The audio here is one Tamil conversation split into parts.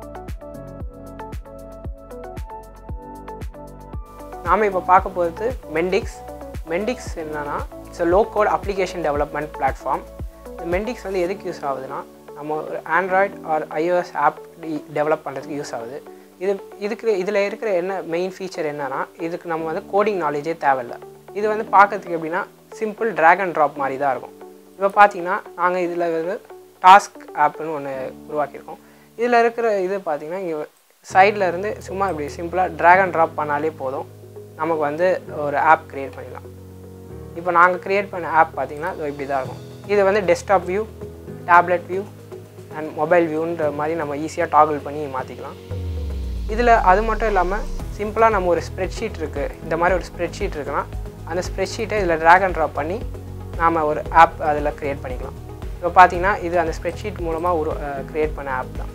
நாம் இப்போ பார்க்க போகிறது மெண்டிக்ஸ் மெண்டிக்ஸ் என்னன்னா it's low code application development platform இந்த மெண்டிக்ஸ் வந்து எதுக்கு யூஸ் ஆகுதுன்னா நம்ம ஒரு Android or iOS app develop பண்ணுறதுக்கு யூஸ் ஆகுது இது இதுக்கு இதில் இருக்கிற என்ன மெயின் ஃபீச்சர் என்னன்னா இதுக்கு நம்ம வந்து கோடிங் நாலேஜே தேவையில்லை இது வந்து பார்க்கறதுக்கு எப்படின்னா சிம்பிள் drag and ட்ராப் மாதிரி தான் இருக்கும் இப்போ பார்த்தீங்கன்னா நாங்கள் இதில் வந்து டாஸ்க் ஆப்னு ஒன்று உருவாக்கியிருக்கோம் இதில் இருக்கிற இது பார்த்தீங்கன்னா இங்கே சைடில் இருந்து சும்மா இப்படி சிம்பிளாக drag and ட்ராப் பண்ணாலே போதும் நமக்கு வந்து ஒரு ஆப் க்ரியேட் பண்ணிடலாம் இப்போ நாங்கள் க்ரியேட் பண்ண ஆப் பார்த்தீங்கன்னா இதோ இப்படி தான் இருக்கும் இது வந்து desktop view tablet view and mobile வியூன்ற மாதிரி நம்ம ஈஸியாக டாகிள் பண்ணி மாற்றிக்கலாம் இதில் அது மட்டும் இல்லாமல் சிம்பிளாக நம்ம ஒரு ஸ்ப்ரெட்ஷீட் இருக்குது இந்த மாதிரி ஒரு ஸ்ப்ரெட்ஷீட் இருக்குன்னா அந்த ஸ்ப்ரெட்ஷீட்டை இதில் drag and ட்ராப் பண்ணி நாம் ஒரு ஆப் அதில் க்ரியேட் பண்ணிக்கலாம் இப்போ பார்த்தீங்கன்னா இது அந்த ஸ்ப்ரெட்ஷீட் மூலமாக ஒரு க்ரியேட் பண்ண ஆப் தான்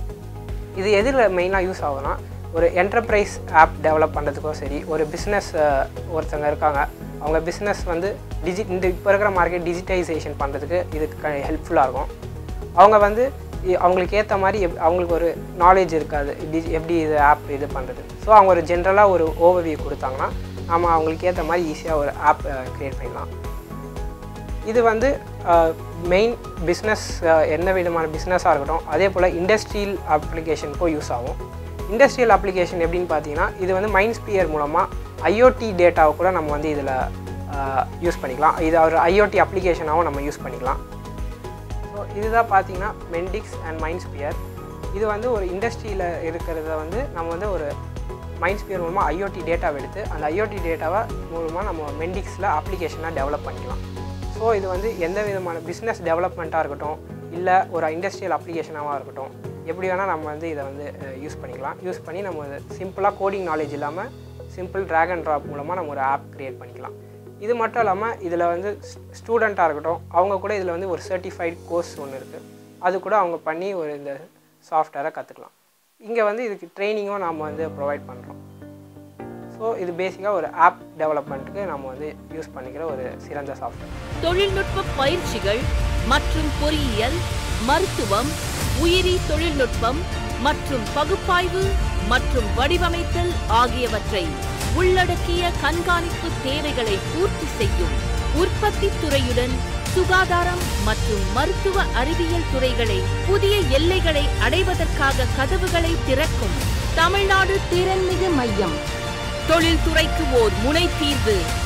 இது எதில் மெயினாக யூஸ் ஆகும்னா ஒரு என்டர்பிரைஸ் ஆப் டெவலப் பண்ணுறதுக்கும் சரி ஒரு பிஸ்னஸ் ஒருத்தங்க இருக்காங்க அவங்க பிஸ்னஸ் வந்து டிஜி இந்த இப்போ இருக்கிற மார்க்கெட் டிஜிட்டைசேஷன் பண்ணுறதுக்கு இதுக்கு ஹெல்ப்ஃபுல்லாக இருக்கும் அவங்க வந்து இ- அவங்களுக்கு ஏற்ற மாதிரி எப் அவங்களுக்கு ஒரு நாலேஜ் இருக்காது டிஜி எப்படி இது ஆப் இது பண்ணுறது ஸோ அவங்க ஒரு ஜென்ரலாக ஒரு ஓவர்வியூ கொடுத்தாங்கன்னா நம்ம அவங்களுக்கு ஏற்ற மாதிரி ஈஸியாக ஒரு ஆப் க்ரியேட் பண்ணிடலாம் இது வந்து மெயின் பிஸ்னஸ் என்ன விதமான பிஸ்னஸாக இருக்கட்டும் அதே போல் இண்டஸ்ட்ரியல் அப்ளிகேஷனுக்கும் யூஸ் ஆகும் இண்டஸ்ட்ரியல் அப்ளிகேஷன் எப்படின்னு பார்த்தீங்கன்னா இது வந்து மைண்ட் ஸ்பியர் மூலமாக ஐஓடி டேட்டாவை கூட நம்ம வந்து இதில் யூஸ் பண்ணிக்கலாம் இது ஒரு ஐஓடி அப்ளிகேஷனாகவும் நம்ம யூஸ் பண்ணிக்கலாம் ஸோ இதுதான் பார்த்தீங்கன்னா மெண்டிக்ஸ் அண்ட் மைண்ட் ஸ்பியர் இது வந்து ஒரு இண்டஸ்ட்ரியில் இருக்கிறத வந்து நம்ம வந்து ஒரு மைண்ட் ஸ்பியர் மூலமாக ஐஓடி டேட்டாவை எடுத்து அந்த ஐஓடி டேட்டாவை மூலமாக நம்ம மெண்டிக்ஸில் அப்ளிகேஷனாக டெவலப் பண்ணிக்கலாம் ஸோ இது வந்து எந்த விதமான பிஸ்னஸ் டெவலப்மெண்ட்டாக இருக்கட்டும் இல்லை ஒரு இண்டஸ்ட்ரியல் அப்ளிகேஷனாக இருக்கட்டும் எப்படி வேணால் நம்ம வந்து இதை வந்து யூஸ் பண்ணிக்கலாம் யூஸ் பண்ணி நம்ம சிம்பிளாக கோடிங் நாலேஜ் இல்லாமல் சிம்பிள் drag and ட்ராப் மூலமாக நம்ம ஒரு ஆப் க்ரியேட் பண்ணிக்கலாம் இது மட்டும் இல்லாமல் இதில் வந்து ஸ்டூடெண்ட்டாக இருக்கட்டும் அவங்க கூட இதில் வந்து ஒரு சர்டிஃபைட் கோர்ஸ் ஒன்று இருக்குது அது கூட அவங்க பண்ணி ஒரு இந்த சாஃப்ட்வேரை கற்றுக்கலாம் இங்கே வந்து இதுக்கு ட்ரைனிங்கும் நம்ம வந்து ப்ரொவைட் பண்ணுறோம் ஸோ இது பேசிக்காக ஒரு ஆப் டெவலப்மெண்ட்டுக்கு நம்ம வந்து யூஸ் பண்ணிக்கிற ஒரு சிறந்த சாஃப்ட்வேர் தொழில்நுட்ப பயிற்சிகள் மற்றும் பொறியியல் மருத்துவம் உயிரி தொழில்நுட்பம் மற்றும் பகுப்பாய்வு மற்றும் வடிவமைத்தல் ஆகியவற்றை உள்ளடக்கிய கண்காணிப்பு தேவைகளை பூர்த்தி செய்யும் உற்பத்தி துறையுடன் சுகாதாரம் மற்றும் மருத்துவ அறிவியல் துறைகளை புதிய எல்லைகளை அடைவதற்காக கதவுகளை திறக்கும் தமிழ்நாடு திறன்மிகு மையம் தொழில்துறைக்கு ஓர் முனை தீர்வு